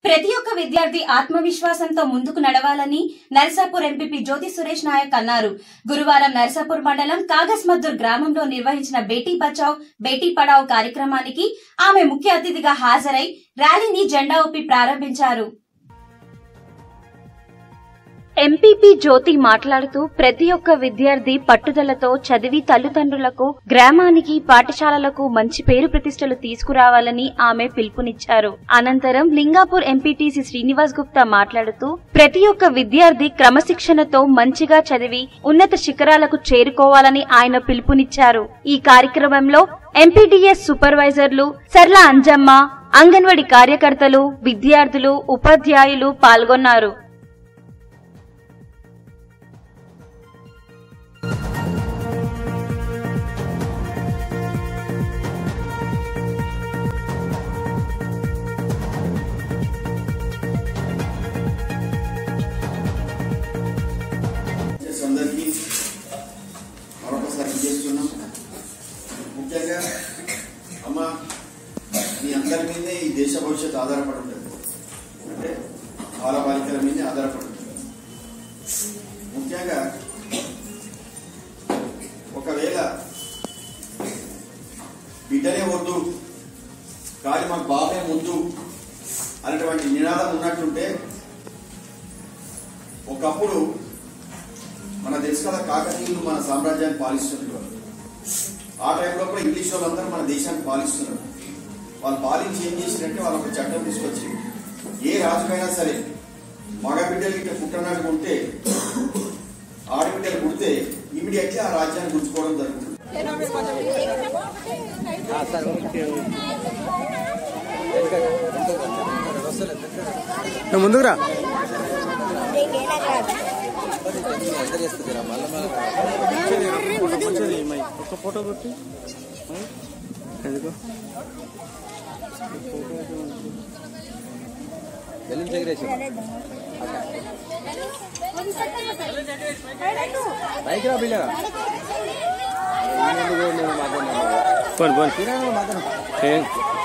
ప్రతి ఒక్క విద్యార్థి ఆత్మవిశ్వాసంతో ముందుకు నడవాలని నరసాపూర్ ఎంపీపీ జ్యోతి సురేష్ నాయక్ అన్నారు గురువారం నరసాపూర్ మండలం కాగస్మద్దూర్ గ్రామంలో నిర్వహించిన బేటీ బచావ్ బేటీ పడావ్ కార్యక్రమానికి ఆమె ముఖ్య అతిథిగా హాజరై ర్యాలీని జెండా ఊపి ప్రారంభించారు ఎంపీపీ జ్యోతి మాట్లాడుతూ ప్రతి ఒక్క విద్యార్థి పట్టుదలతో చదివి తల్లిదండ్రులకు గ్రామానికి పాఠశాలలకు మంచి పేరు ప్రతిష్టలు తీసుకురావాలని ఆమె పిలుపునిచ్చారు అనంతరం లింగాపూర్ ఎంపీటీసీ శ్రీనివాస్ గుప్తా మాట్లాడుతూ ప్రతి ఒక్క విద్యార్థి క్రమశిక్షణతో మంచిగా చదివి ఉన్నత శిఖరాలకు చేరుకోవాలని ఆయన పిలుపునిచ్చారు ఈ కార్యక్రమంలో ఎంపీడీఎస్ సూపర్వైజర్లు సర్ల అంజమ్మ అంగన్వాడీ కార్యకర్తలు విద్యార్థులు ఉపాధ్యాయులు పాల్గొన్నారు టీచర్స్ అందరికీ మరొకసారి చేస్తున్నాం ముఖ్యంగా అమ్మ మీ అందరి మీదే ఈ దేశ భవిష్యత్తు ఆధారపడి ఉంటుంది అంటే బాల బాలికల మీదే ఆధారపడి ఉంటుంది ముఖ్యంగా ఒకవేళ బిడ్డనే వద్దు కానీ మాకు బాబే ముందు అనేటువంటి నినాదం ఉన్నట్టుంటే ఒకప్పుడు మన తెలుసు కదా కాకతీయులు మన సామ్రాజ్యాన్ని పాలిస్తున్నారు ఆ టైంలో కూడా ఇంగ్లీష్ వాళ్ళందరూ మన దేశాన్ని పాలిస్తున్నారు వాళ్ళు పాలించి ఏం చేసినట్టే వాళ్ళు ఒక చట్టం తీసుకొచ్చి ఏ రాజుకైనా సరే మగ బిడ్డలు ఇట్లా పుట్టనట్టు ఉంటే ఆడబిడ్డలు పుడితే ఇమీడియట్లీ ఆ రాజ్యాన్ని గుర్తుకోవడం జరుగుతుంది నువ్వు ముందుకు రా ఒక ఫోటో కొట్టి ఎందుకు బైక్ రా బిల్లగా పోను పోను ఏం